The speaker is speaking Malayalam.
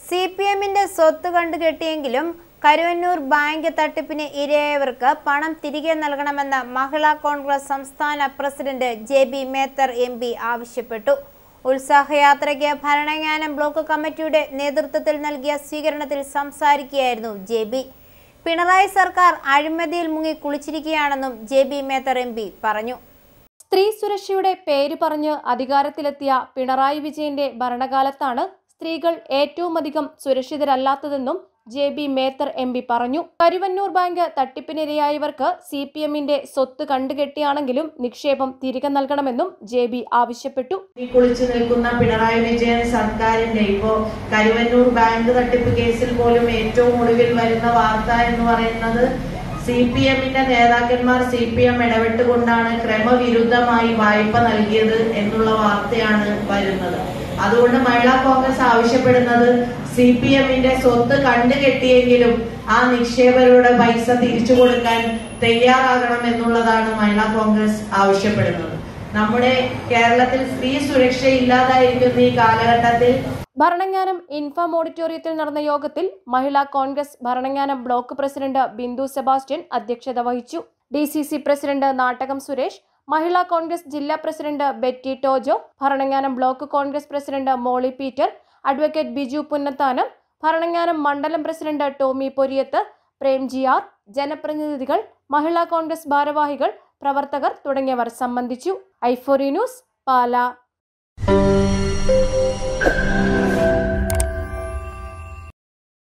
സി പി എമ്മിന്റെ സ്വത്ത് കണ്ടുകെട്ടിയെങ്കിലും കരുവന്നൂർ ബാങ്ക് തട്ടിപ്പിന് ഇരയായവർക്ക് പണം തിരികെ നൽകണമെന്ന് മഹിളാ കോൺഗ്രസ് സംസ്ഥാന president J B Mehtar M P ആവശ്യപ്പെട്ടു ഉത്സാഹയാത്രയ്ക്ക് ഭരണങ്ങാനം ബ്ലോക്ക് കമ്മിറ്റിയുടെ നേതൃത്വത്തിൽ നൽകിയ സ്വീകരണത്തിൽ സംസാരിക്കുകയായിരുന്നു ജെ ബി പിണറായി സർക്കാർ അഴിമതിയിൽ മുങ്ങി കുളിച്ചിരിക്കുകയാണെന്നും J B Mehtar M P പറഞ്ഞു സ്ത്രീ സുരക്ഷയുടെ പേര് പറഞ്ഞ് അധികാരത്തിലെത്തിയ പിണറായി വിജയന്റെ ഭരണകാലത്താണ് സ്ത്രീകൾ ഏറ്റവുമധികം സുരക്ഷിതരല്ലാത്തതെന്നും J B Mehtar M P പറഞ്ഞു കരുവന്നൂർ ബാങ്ക് തട്ടിപ്പിനിരയായവർക്ക് സി പി എമ്മിന്റെ സ്വത്ത് കണ്ടുകെട്ടിയാണെങ്കിലും നിക്ഷേപം തിരികെ നൽകണമെന്നും ജെ ബി ആവശ്യപ്പെട്ടു ഈ കുളിച്ചു നിൽക്കുന്ന പിണറായി വിജയൻ സർക്കാരിന്റെ ഇപ്പോ കരുവന്നൂർ ബാങ്ക് തട്ടിപ്പ് കേസിൽ പോലും ഏറ്റവും ഒടുവിൽ വരുന്ന വാർത്ത എന്ന് പറയുന്നത് സി പി എമ്മിന്റെ നേതാക്കന്മാർ സി പി എം ഇടപെട്ടുകൊണ്ടാണ് ക്രമവിരുദ്ധമായി വായ്പ നൽകിയത് എന്നുള്ള വാർത്തയാണ് വരുന്നത് അതുകൊണ്ട് മഹിളാ കോൺഗ്രസ് ആവശ്യപ്പെടുന്നത് സി പി എമ്മിന്റെ സ്വത്ത് കണ്ടുകെട്ടിയെങ്കിലും ആ നിക്ഷേപകരുടെ പൈസ തിരിച്ചു കൊടുക്കാൻ തയ്യാറാകണം എന്നുള്ളതാണ് മഹിളാ കോൺഗ്രസ് ആവശ്യപ്പെടുന്നത് നമ്മുടെ കേരളത്തിൽ സ്ത്രീ സുരക്ഷ ഇല്ലാതായിരിക്കുന്ന ഈ കാലഘട്ടത്തിൽ ഭരണങ്ങാനം ഇൻഫാം ഓഡിറ്റോറിയത്തിൽ നടന്ന യോഗത്തിൽ മഹിളാ കോൺഗ്രസ് ഭരണങ്ങാനം ബ്ലോക്ക് പ്രസിഡന്റ് ബിന്ദു സെബാസ്റ്റ്യൻ അധ്യക്ഷത വഹിച്ചു D C C president Nattakam Suresh Mahila Congress ജില്ലാ president Betty Tojo Bharananganam block Congress president Molly Peter advocate Biju Punnathanam Bharananganam മണ്ഡലം പ്രസിഡന്റ് ടോമി പൊരിയത്ത് പ്രേംജി ആർ ജനപ്രതിനിധികൾ മഹിളാ കോൺഗ്രസ് ഭാരവാഹികൾ പ്രവർത്തകർ തുടങ്ങിയവർ സംബന്ധിച്ചു ഐഫോറി ന്യൂസ് പാല